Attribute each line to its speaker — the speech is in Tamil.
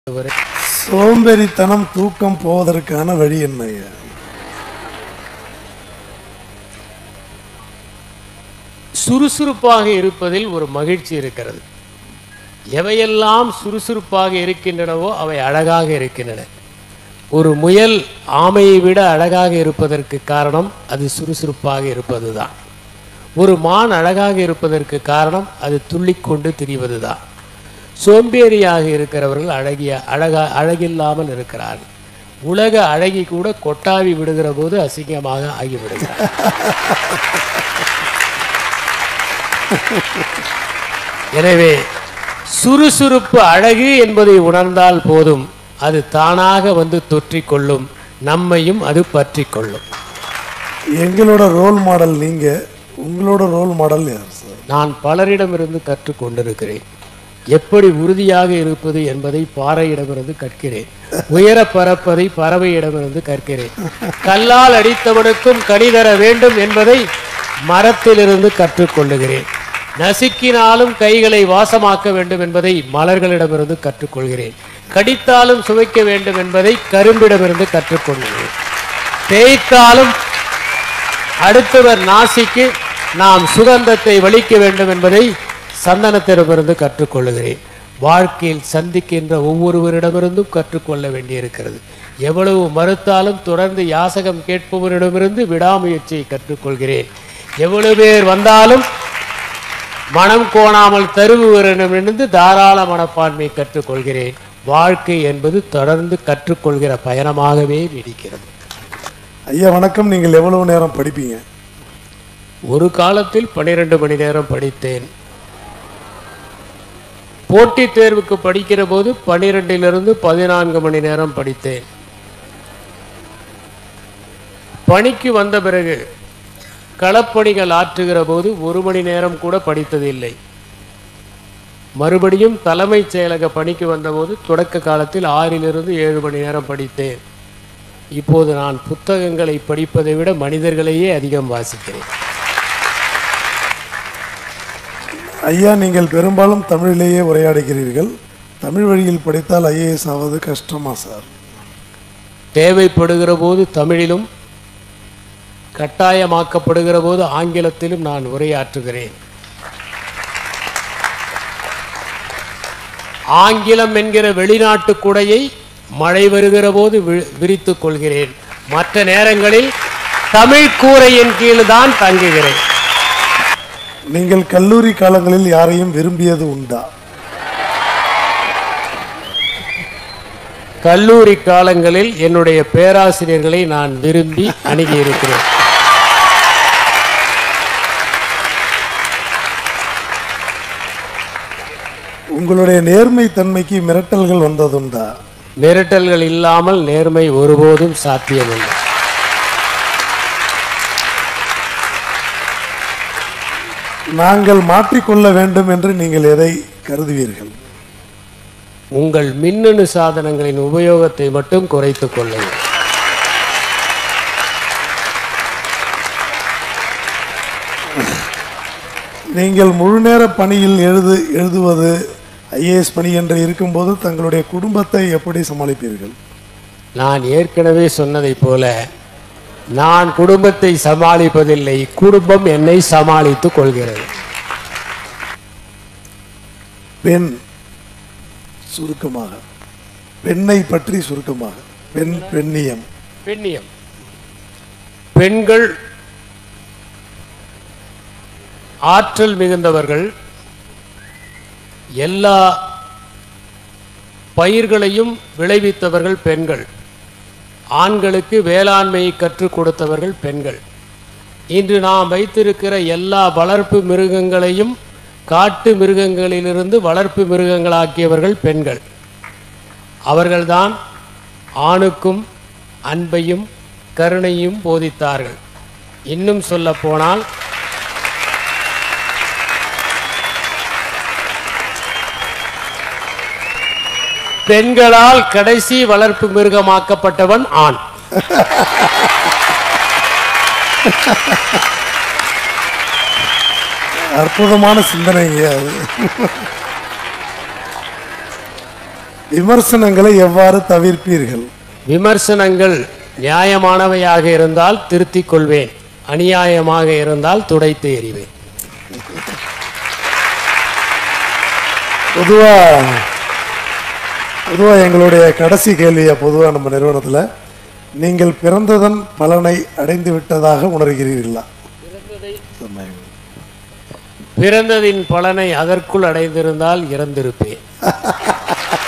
Speaker 1: வரை
Speaker 2: சோம்பேறித்தனம் தூக்கம் போவதற்கான வழி என்ன ஐயா
Speaker 1: சுறுசுறுப்பாக இருப்பதில் ஒரு மகிழ்ச்சி இருக்கிறது எவையெல்லாம் சுறுசுறுப்பாக இருக்கின்றனவோ அவை அழகாக இருக்கின்றன ஒரு முயல் ஆமையை விட அழகாக இருப்பதற்கு காரணம் அது சுறுசுறுப்பாக இருப்பதுதான் ஒரு மான் அழகாக இருப்பதற்கு காரணம் அது துள்ளிக்கொண்டு திரிவதுதான் சோம்பேறியாக இருக்கிறவர்கள் அழகிய அழகா அழகில்லாமல் இருக்கிறார்கள் உலக அழகி கூட கொட்டாவி விடுகிற போது அசிங்கமாக ஆகிவிடுகிறார் எனவே சுறுசுறுப்பு அழகு என்பதை உணர்ந்தால் போதும் அது தானாக வந்து தொற்றிக்கொள்ளும் நம்மையும் அது பற்றிக் கொள்ளும்
Speaker 2: எங்களோட ரோல் மாடல் நீங்க உங்களோட ரோல் மாடல் யார் சார்
Speaker 1: நான் பலரிடமிருந்து கற்றுக்கொண்டிருக்கிறேன் எப்படி உறுதியாக இருப்பது என்பதை பாறையிடமிருந்து கற்கிறேன் உயர பறப்பதை பறவையிடமிருந்து கற்கிறேன் கல்லால் அடித்தவனுக்கும் கனி தர வேண்டும் என்பதை மரத்திலிருந்து கற்றுக்கொள்ளுகிறேன் நசுக்கினாலும் கைகளை வாசமாக்க வேண்டும் என்பதை மலர்களிடமிருந்து கற்றுக்கொள்கிறேன் கடித்தாலும் சுவைக்க வேண்டும் என்பதை கரும்பிடமிருந்து கற்றுக்கொள்கிறேன் தேய்த்தாலும் அடுத்தவர் நாசிக்கு நாம் சுகந்தத்தை வலிக்க வேண்டும் என்பதை சந்தனத்திடமிருந்து கற்றுக்கொள்ளுகிறேன் வாழ்க்கையில் சந்திக்கின்ற ஒவ்வொருவரிடமிருந்தும் கற்றுக்கொள்ள வேண்டியிருக்கிறது எவ்வளவு மறுத்தாலும் தொடர்ந்து யாசகம் கேட்பவரிடமிருந்து விடாமுயற்சியை கற்றுக்கொள்கிறேன் எவ்வளவு பேர் வந்தாலும் மனம் கோணாமல் தருபவரிடமிருந்து தாராள மனப்பான்மை கற்றுக்கொள்கிறேன் வாழ்க்கை என்பது தொடர்ந்து கற்றுக்கொள்கிற பயணமாகவே நீடிக்கிறது
Speaker 2: ஐயா வணக்கம் நீங்கள் எவ்வளவு நேரம் படிப்பீங்க
Speaker 1: ஒரு காலத்தில் பன்னிரண்டு மணி நேரம் படித்தேன் போட்டித் தேர்வுக்கு படிக்கிற போது பன்னிரெண்டிலிருந்து பதினான்கு மணி நேரம் படித்தேன் பணிக்கு வந்த பிறகு களப்பணிகள் ஆற்றுகிற போது ஒரு மணி நேரம் கூட படித்ததில்லை மறுபடியும் தலைமைச் செயலக பணிக்கு வந்தபோது தொடக்க காலத்தில் ஆறிலிருந்து ஏழு மணி நேரம் படித்தேன் இப்போது நான் புத்தகங்களை படிப்பதை விட மனிதர்களையே அதிகம் வாசிக்கிறேன்
Speaker 2: ஐயா நீங்கள் பெரும்பாலும் தமிழிலேயே உரையாடுகிறீர்கள் தமிழ் வழியில் படித்தால் ஐஏஎஸ் ஆவது கஷ்டமா சார்
Speaker 1: தேவைப்படுகிற போது தமிழிலும் கட்டாயமாக்கப்படுகிற போது ஆங்கிலத்திலும் நான் உரையாற்றுகிறேன் ஆங்கிலம் என்கிற வெளிநாட்டு குடையை மழை வருகிற போது வி- விரித்துக் கொள்கிறேன் மற்ற நேரங்களில் தமிழ் கூரையின் கீழ் தான் தங்குகிறேன்
Speaker 2: நீங்கள் கல்லூரி காலங்களில் யாரையும் விரும்பியது உண்டா
Speaker 1: கல்லூரி காலங்களில் என்னுடைய பேராசிரியர்களை நான் விரும்பி அணுகியிருக்கிறேன்
Speaker 2: உங்களுடைய நேர்மை தன்மைக்கு மிரட்டல்கள் வந்ததுண்டா
Speaker 1: மிரட்டல்கள் இல்லாமல் நேர்மை ஒருபோதும் சாத்தியமில்லை
Speaker 2: நாங்கள் மாற்றிக்கொள்ள வேண்டும் என்று நீங்கள் எதை கருதுவீர்கள்
Speaker 1: உங்கள் மின்னணு சாதனங்களின் உபயோகத்தை மட்டும் குறைத்துக் கொள்ளுங்கள்
Speaker 2: நீங்கள் முழு நேர பணியில் எழுது எழுதுவது ஐஏஎஸ் பணி என்று இருக்கும்போது தங்களுடைய குடும்பத்தை எப்படி சமாளிப்பீர்கள்
Speaker 1: நான் ஏற்கனவே சொன்னதைப் போல நான் குடும்பத்தை சமாளிப்பதில்லை குடும்பம் என்னை சமாளித்துக் கொள்கிறது
Speaker 2: பெண் சுருக்கமாக பெண்ணை பற்றி சுருக்கமாக பெண் பெண்ணியம்
Speaker 1: பெண்ணியம் பெண்கள் ஆற்றல் மிகுந்தவர்கள் எல்லா பயிர்களையும் விளைவித்தவர்கள் பெண்கள் ஆண்களுக்கு வேளாண்மையை கற்றுக் கொடுத்தவர்கள் பெண்கள் இன்று நாம் வைத்திருக்கிற எல்லா வளர்ப்பு மிருகங்களையும் காட்டு மிருகங்களிலிருந்து வளர்ப்பு மிருகங்களாக்கியவர்கள் பெண்கள் அவர்கள்தான் ஆணுக்கும் அன்பையும் கருணையும் போதித்தார்கள் இன்னும் சொல்ல போனால் பெண்களால் கடைசி வளர்ப்பு மிருகமாக்கப்பட்டவன் ஆண்
Speaker 2: அற்புதமான சிந்தனைங்க அது விமர்சனங்களை எவ்வாறு தவிர்ப்பீர்கள்
Speaker 1: விமர்சனங்கள் நியாயமானவையாக இருந்தால் திருத்திக் கொள்வேன் அநியாயமாக இருந்தால் துடைத்து எறிவேன்
Speaker 2: பொதுவா பொதுவா எங்களுடைய கடைசி கேள்வியா பொதுவா நம்ம நிறுவனத்துல நீங்கள் பிறந்ததன் பலனை அடைந்து விட்டதாக உணர்கிறீர்களா
Speaker 1: பிறந்ததின் பலனை அதற்குள் அடைந்திருந்தால் இறந்திருப்பேன்